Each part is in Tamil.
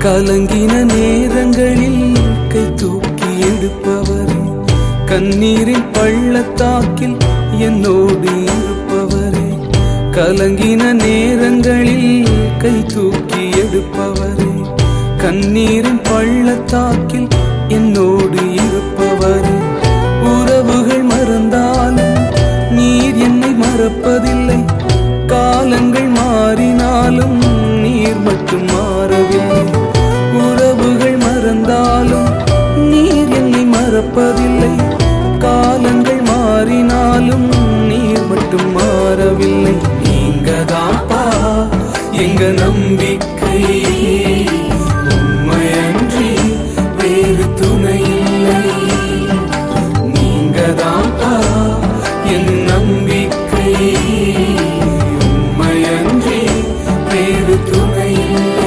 கலங்கின நேரங்களில் கை தூக்கி எடுப்பவரே கண்ணீரின் பள்ளத்தாக்கில் என்னோடு இருப்பவரே கலங்கின நேரங்களில் கை தூக்கி எடுப்பவரே கண்ணீரின் பள்ளத்தாக்கில் என்னோடு இருப்பவரே உறவுகள் மறந்தாலும் நீர் என்னை மறப்பதில்லை காலங்கள் மாறினாலும் நீர் மட்டும் மாறவில்லை உறவுகள் மறந்தாலும் நீர் என்னை மறப்பதில்லை காலங்கள் மாறினாலும் நீர் மட்டும் மாறவில்லை நீங்க தாப்பா எங்க நம்பிக்கை உண்மையன்றி வேறு துணை இல்லை நீங்க தாப்பா என் நம்பிக்கை உண்மையன்றி வேறு துணை இல்லை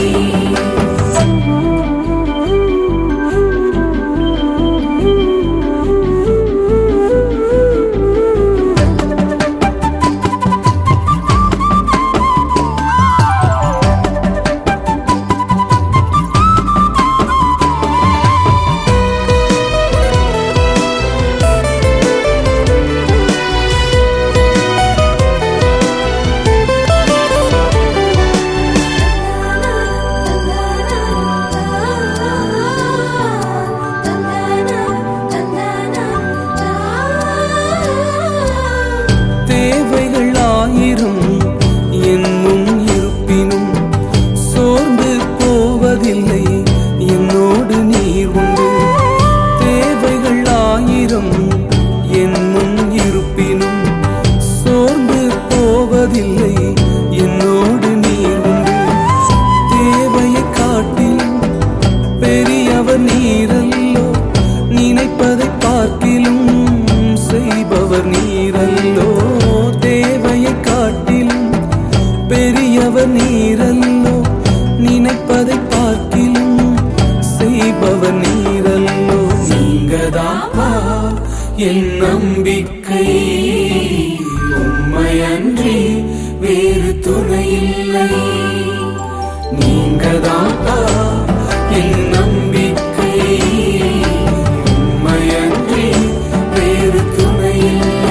தேவைகள் ஆயிரம் என் முன் இருப்பினும் சோர்ந்து போவதில்லை என்னோடு நீர் உண்டு தேவைகள் ஆயிரம் என் முன் இருப்பினும் சோர்ந்து போவதில்லை என்னோடு நீர் உண்டு தேவையை காட்டிலும் பெரியவர் நீரல்லோ நினைப்பதை பார்க்கிலும் செய்பவர் நீரல்லோ தேவையை காட்டிலும் பெரியவர் நீரல்லோ நினைப்பதை பார்க்கிலும் செய்பவர் நீரல்லோ நீங்கதாப்பா என் நம்பிக்கை உண்மையன்றி வேறு துணை இல்லை நீங்கதாப்பா என் நம்பிக்கை உண்மையன்றி வேறு துணை இல்லை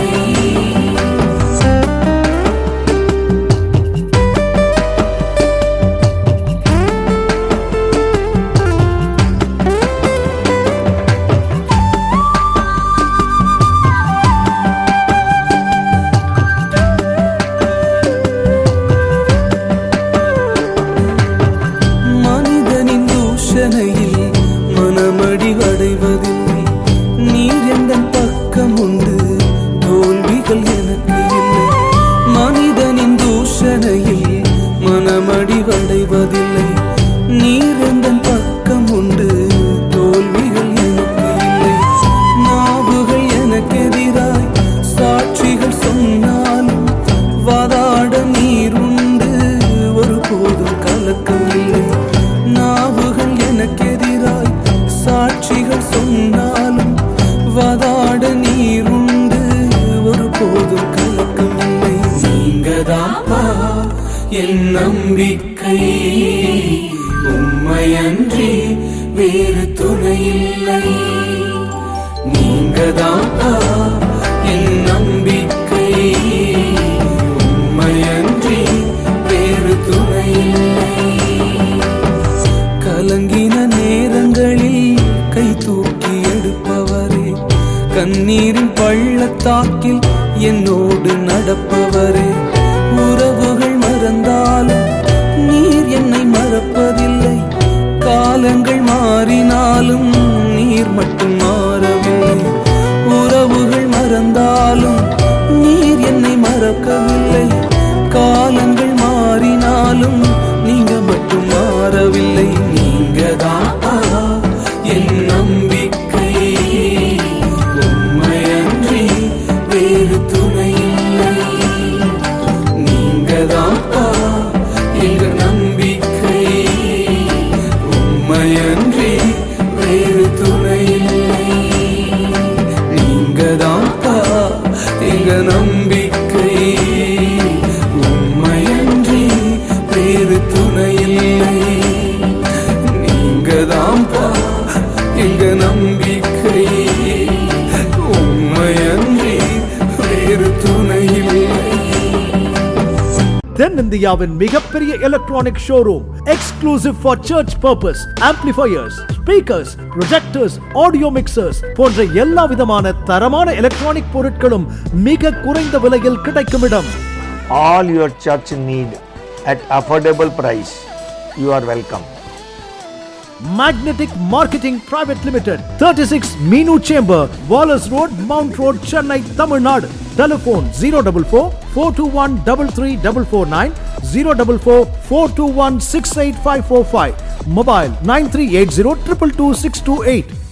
மனிதனின் தூஷணையில் மனமடி அடைவதில்லை நீர் எந்த பக்கம் உண்டு தோல்விகள் எனக்கு இல்லை மனிதனின் தூஷணையில் மனமடி அடைவதில்லை நீர் எந்த பக்கம் உண்டு தோல்விகள் எனக்கு இல்லை நாவுகள் எனக்கு எதிராய் சாட்சிகள் சொன்னாலும் வாதாட நீர் உண்டு ஒருபோதும் கலக்கம் இல்லை நாவுகள் எனக்கு எதிராய் சாட்சிகள் சொன்னாலும் வாதாட நீர் உண்டு ஒருபோதும் கலக்கம் இல்லை நீங்கதாப்பா என் நம்பிக்கை உண்மையன்றி வேறு துணை இல்லை நீங்கதாப்பா என் நம்பிக்கை உண்மையன்றி வேறு துணை இல்லை கலங்கின நேரங்களில் கை தூக்கி எடுப்பவரே கண்ணீரின் பள்ளத்தாக்கில் என்னோடு நடப்பவரே உறவுகள் மறந்தாலும் நீர் என்னை மறப்பதில்லை காலங்கள் மாறினாலும் நீர் மட்டும் மாறவில்லை உறவுகள் மறந்தாலும் நீர் என்னை மறக்கவில்லை காலங்கள் மாறினாலும் நீங்க மட்டும் மாறவில்லை நீங்க என் நம்பிக்கை உண்மையன்றி வேறு துணை இல்லை நம்பிக்கை உண்மையன்றி வேறு துணையில்லை தென்னிந்தியாவின் மிகப்பெரிய electronic showroom exclusive for church purpose amplifiers speakers projectors audio mixers போன்ற எல்லா விதமான தரமான எலக்ட்ரானிக் பொருட்களும் மிக குறைந்த விலையில் கிடைக்கும் இடம் all your church need at affordable price you are welcome Magnetic Marketing Private Limited, 36 Meenu Chamber, Wallace Road, Mount Road, Chennai, Tamil Nadu. Telephone 044 421 33449 044 421 68545. Mobile 9380 222 628.